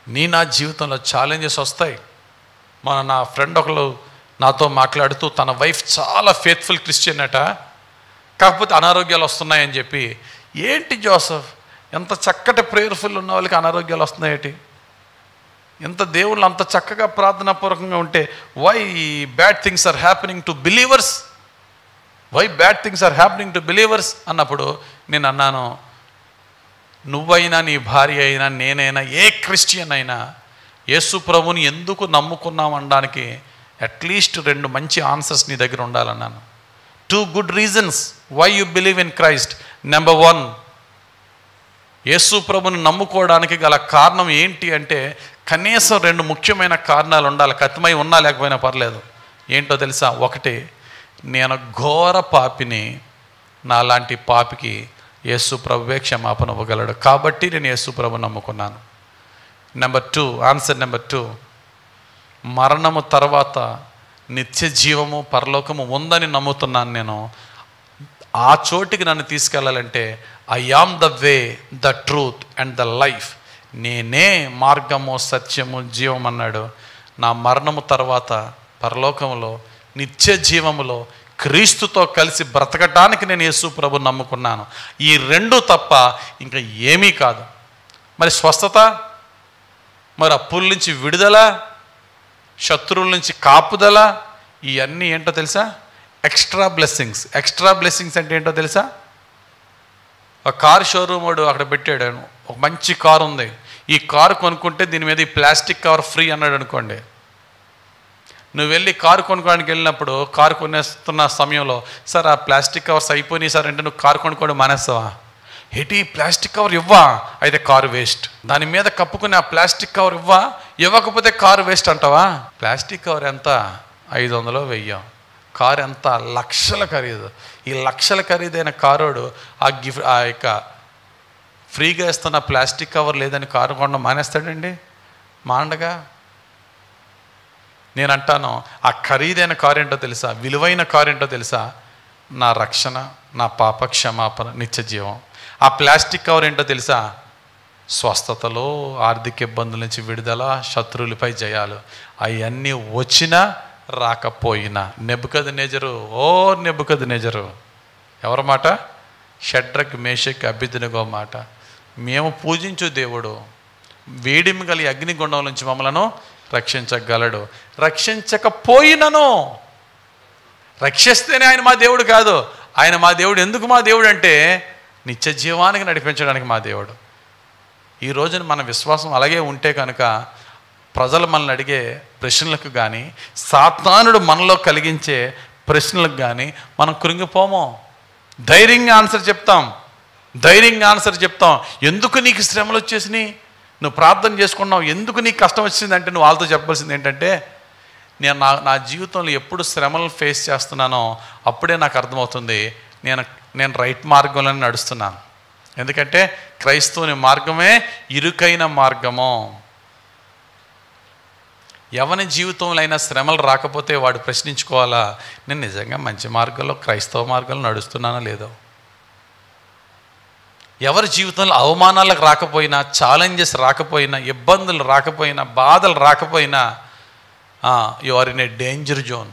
నీ నా జీవితంలో ఛాలెంజెస్ వస్తాయి మన నా ఫ్రెండ్ ఒకరు నాతో మాట్లాడుతూ తన వైఫ్ చాలా ఫేత్ఫుల్ క్రిస్టియన్ అట కాకపోతే అనారోగ్యాలు వస్తున్నాయని చెప్పి ఏంటి జోసఫ్ ఎంత చక్కటి ప్రేయర్ఫుల్ ఉన్న వాళ్ళకి అనారోగ్యాలు వస్తున్నాయేటి ఎంత దేవుళ్ళు అంత చక్కగా ప్రార్థనాపూర్వకంగా ఉంటే why bad things are happening to believers why bad things are happening to believers అన్నప్పుడు నేను అన్నాను నువ్వైనా నీ భార్య అయినా నేనైనా ఏ క్రిస్టియన్ అయినా యేసు ప్రభుని ఎందుకు నమ్ముకున్నాం అనడానికి అట్లీస్ట్ రెండు మంచి ఆన్సర్స్ నీ దగ్గర ఉండాలన్నాను two good reasons why you believe in Christ number one Yesu ప్రభుని నమ్ముకోవడానికి గల కారణం ఏంటి అంటే కనీసం రెండు ముఖ్యమైన కారణాలు ఉండాలి కత్తిమై ఉన్నా లేకపోయినా పర్లేదు ఏంటో తెలుసా ఒకటి నేను ఘోర పాపిని నాలాంటి పాపికి యేసు ప్రభువే క్షమాపణ ఇవ్వగలడు కాబట్టి నేను యేసు ప్రభు నమ్ముకున్నాను number two answer number two మరణము తర్వాత నిత్య జీవము పరలోకము ఉందని నమ్ముతున్నాను నేను ఆ చోటికి నన్ను తీసుకెళ్ళాలంటే I am the way the truth and the life నేనే మార్గము సత్యము జీవం అన్నాడు నా మరణము తర్వాత పరలోకంలో నిత్య జీవములో క్రీస్తుతో కలిసి బ్రతకటానికి నేను యేసు ప్రభు నమ్ముకున్నాను ఈ రెండు తప్ప ఇంకా ఏమీ కాదు మరి స్వస్థత మరి అప్పుల నుంచి విడుదల శత్రువుల నుంచి కాపుదల ఇవన్నీ ఏంటో తెలుసా ఎక్స్ట్రా బ్లెస్సింగ్స్ ఎక్స్ట్రా బ్లెస్సింగ్స్ అంటే ఏంటో తెలుసా ఒక కార్ షోరూమ్ వాడు అక్కడ పెట్టాడు ఒక మంచి కారు ఉంది ఈ కారు కొనుక్కుంటే దీని మీద ఈ ప్లాస్టిక్ కవర్ ఫ్రీ అన్నాడు అనుకోండి నువ్వు వెళ్ళి కారు కొనుక్కోడానికి వెళ్ళినప్పుడు కారు కొనేస్తున్న సమయంలో సార్ ఆ ప్లాస్టిక్ కవర్స్ అయిపోయినాయి సార్ అంటే నువ్వు కారు కొనుక్కోవడం మానేస్తావా ఏంటి ప్లాస్టిక్ కవర్ ఇవ్వా అయితే కారు వేస్ట్ దాని మీద కప్పుకుని ఆ ప్లాస్టిక్ కవర్ ఇవ్వా ఇవ్వకపోతే కారు వేస్ట్ అంటావా ప్లాస్టిక్ కవర్ ఎంత ఐదు వందలు వెయ్యం కారు ఎంత లక్షల ఖరీదు ఈ లక్షల ఖరీదైన కారోడు ఆ గిఫ్ట్ ఆ యొక్క ఫ్రీగా ఇస్తున్న ప్లాస్టిక్ కవర్ లేదని కారు కొనడం మానేస్తాడండి మాండగా నేను అంటాను ఆ ఖరీదైన కారు ఏంటో తెలుసా విలువైన కారు ఏంటో తెలుసా నా రక్షణ నా పాప క్షమాపణ నిత్య జీవం ఆ ప్లాస్టిక్ కవర్ ఏంటో తెలుసా స్వస్థతలో ఆర్థిక ఇబ్బందుల నుంచి విడుదల శత్రువులపై జయాలు అవన్నీ వచ్చినా రాకపోయినా నెబ్బుకది నెజరు ఓ నెబ్బుకది నెజరు ఎవరి మాట షడ్రక్ మేషక్ అభ్యుదినగో మాట మేము పూజించు దేవుడు వేడిమి గల అగ్నిగుండం నుంచి మమ్మలను రక్షించగలడు రక్షించకపోయినను రక్షిస్తేనే ఆయన మా దేవుడు కాదు ఆయన మా దేవుడు ఎందుకు మా దేవుడు అంటే నిత్య జీవానికి నడిపించడానికి మా దేవుడు ఈ రోజున మన విశ్వాసం అలాగే ఉంటే కనుక ప్రజలు మనల్ని అడిగే ప్రశ్నలకు కానీ సాతానుడు మనలో కలిగించే ప్రశ్నలకు కానీ మనం కృంగిపోము ధైర్యంగా ఆన్సర్ చెప్తాం ధైర్యంగా ఆన్సర్ చెప్తాం ఎందుకు నీకు శ్రమలు వచ్చేసినాయి నువ్వు ప్రార్థన చేసుకున్నావు ఎందుకు నీకు కష్టం వచ్చిందంటే నువ్వు వాళ్ళతో చెప్పాల్సింది ఏంటంటే నేను నా నా జీవితంలో ఎప్పుడు శ్రమలు ఫేస్ చేస్తున్నానో అప్పుడే నాకు అర్థమవుతుంది నేను నేను రైట్ మార్గంలో నడుస్తున్నాను ఎందుకంటే క్రైస్తవుని మార్గమే ఇరుకైన మార్గము ఎవరి జీవితంలో అయినా శ్రమలు రాకపోతే వాడు ప్రశ్నించుకోవాలా నేను నిజంగా మంచి మార్గంలో క్రైస్తవ మార్గంలో నడుస్తున్నానో లేదో ఎవరి జీవితంలో అవమానాలకు రాకపోయినా ఛాలెంజెస్ రాకపోయినా ఇబ్బందులు రాకపోయినా బాధలు రాకపోయినా you are in a danger zone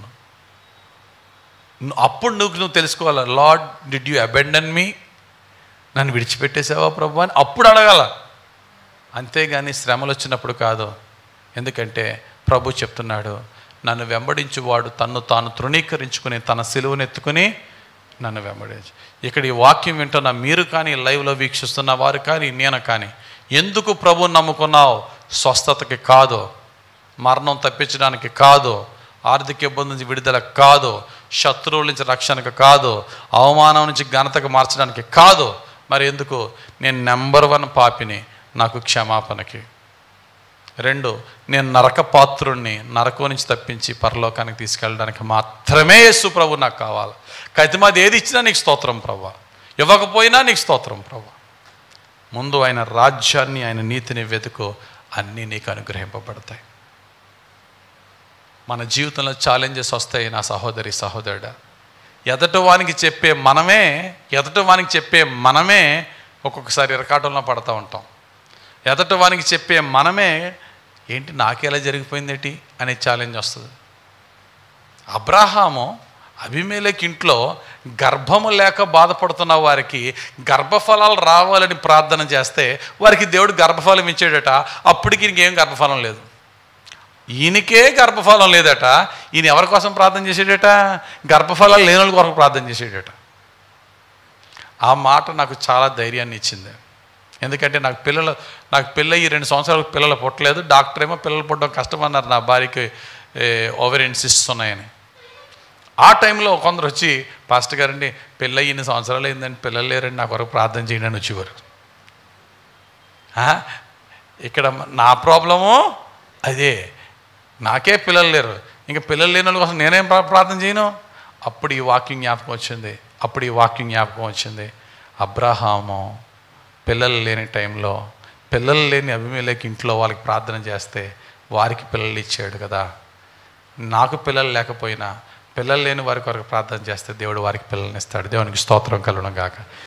అప్పుడు నువ్వు నువ్వు తెలుసుకోవాలి Lord did you abandon me నన్ను విడిచిపెట్టేసావా ప్రభు అని అప్పుడు అడగాల అంతేగాని శ్రమలు వచ్చినప్పుడు కాదు ఎందుకంటే ప్రభు చెప్తున్నాడు నన్ను వెంబడించువాడు తన్ను తాను తృణీకరించుకుని తన సిలువను ఎత్తుకుని నన్ను వెంబడించు ఇక్కడ ఈ వాక్యం వింటున్న మీరు కానీ లైవ్లో వీక్షిస్తున్న వారు కానీ నేను కానీ ఎందుకు ప్రభుని నమ్ముకున్నావు స్వస్థతకి కాదు మరణం తప్పించడానికి కాదు ఆర్థిక ఇబ్బంది నుంచి విడుదల కాదు శత్రువుల నుంచి రక్షణకు కాదు అవమానం నుంచి ఘనతకు మార్చడానికి కాదు మరి ఎందుకు నేను నెంబర్ వన్ పాపిని నాకు క్షమాపణకి రెండు నేను నరక పాత్రుణ్ణి నరకం నుంచి తప్పించి పరలోకానికి తీసుకెళ్ళడానికి మాత్రమే యేసు ప్రభు నాకు కావాలి కతిమాది ఏది ఇచ్చినా నీకు స్తోత్రం ప్రభు ఇవ్వకపోయినా నీకు స్తోత్రం ప్రభు ముందు ఆయన రాజ్యాన్ని ఆయన నీతిని వెతుకు అన్నీ నీకు అనుగ్రహింపబడతాయి మన జీవితంలో ఛాలెంజెస్ వస్తాయి నా సహోదరి సహోదరుడా ఎదటి వానికి చెప్పే మనమే ఎదటి వానికి చెప్పే మనమే ఒక్కొక్కసారి ఇరకాటంలో పడుతూ ఉంటాం ఎదట వానికి చెప్పే మనమే ఏంటి నాకేలా జరిగిపోయిందేటి అనే ఛాలెంజ్ వస్తుంది అబ్రాహాము అభిమేలకి ఇంట్లో గర్భము లేక బాధపడుతున్న వారికి గర్భఫలాలు రావాలని ప్రార్థన చేస్తే వారికి దేవుడు గర్భఫలం ఇచ్చాడట అప్పటికి ఇంకేం గర్భఫలం లేదు ఈయనకే గర్భఫలం లేదట ఈయన ఎవరి కోసం ప్రార్థన చేసేటట గర్భఫలాలు లేని వాళ్ళ కొరకు ప్రార్థన చేసేటట ఆ మాట నాకు చాలా ధైర్యాన్ని ఇచ్చింది ఎందుకంటే నాకు పిల్లలు నాకు పెళ్ళయి రెండు సంవత్సరాలకు పిల్లలు పుట్టలేదు డాక్టర్ ఏమో పిల్లలు పుట్టడం కష్టమన్నారు నా భార్యకి ఓవెరియన్ సిస్ట్స్ ఉన్నాయని ఆ టైంలో కొందరు వచ్చి పాస్టర్ గారండి పెళ్ళయి ఇన్ని సంవత్సరాలు అయిందండి పిల్లలు లేరండి నా కొరకు ప్రార్థన చేయండి అని వచ్చేవారు ఆ? ఇక్కడ నా ప్రాబ్లము అదే నాకే పిల్లలు లేరు ఇంకా పిల్లలు లేని వాళ్ళ కోసం నేనేం ప్రా- ప్రార్థన చేయను అప్పుడు ఈ వాక్యం జ్ఞాపకం వచ్చింది అప్పుడు ఈ వాక్యం జ్ఞాపకం వచ్చింది అబ్రహాము పిల్లలు లేని టైంలో పిల్లలు లేని అభిమేలకి ఇంట్లో వాళ్ళకి ప్రార్థన చేస్తే వారికి పిల్లలు ఇచ్చాడు కదా నాకు పిల్లలు లేకపోయినా పిల్లలు లేని వారి కొరకు ప్రార్థన చేస్తే దేవుడు వారికి పిల్లల్ని ఇస్తాడు దేవునికి స్తోత్రం కలడం గాక